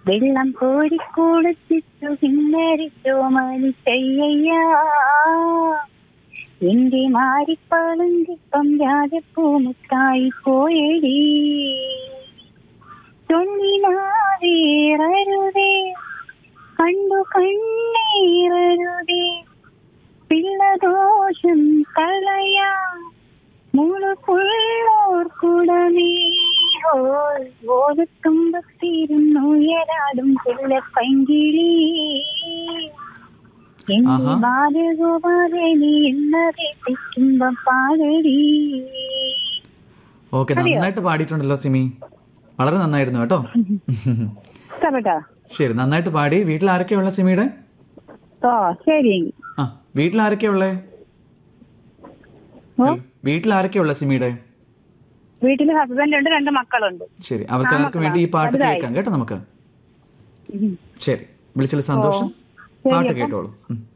വെള്ളം കോരിക്കൊടുത്തിട്ടു കിന്നരിച്ചോ മനുഷ്യയ്യ എന്റെ മാരിപ്പളുന്തിപ്പം രാജപ്പൂമുത്തായി പോയടി ചൊല്ലിനാവേറരുതേ കണ്ടു കണ്ണീറരുതേ പിള്ളദോഷം കളയാ മുളുപുള്ളോർ കുടമേ ഓലത്തുമ്പത്തിരുന്നുയരാടും പുള്ളപ്പൈങ്കിളി എന്റെ ആഹാ. ബാലഗോപാലനി എന്നതെ തെറ്റുമ്പം പാടടി ഓക്കെ നന്നായിട്ട് പാടിയിട്ടുണ്ടല്ലോ സിമി വളരെ നന്നായിരുന്നു കേട്ടോ ഇഷ്ടപ്പെട്ടോ ശരി നന്നായിട്ട് പാടി വീട്ടിൽ ആരൊക്കെയുള്ള സിമിയുടെ ഓ ശരി ആ വീട്ടിൽ ആരൊക്കെയുള്ളേ ഓ വീട്ടിൽ ആരൊക്കെയുള്ള സിമിയുടെ വീട്ടില് ഹസ്ബൻഡ് ഉണ്ട് രണ്ട് മക്കളുണ്ട് ശരി അവർക്ക് ആർക്കും വേണ്ടി ഈ പാട്ട് വലുതായി. കേൾക്കാം കേട്ടോ നമുക്ക് ഉം. ശരി വിളിച്ചതിൽ സന്തോഷം ശരി പാട്ട് അപ്പം. കേട്ടോളൂ ഉം.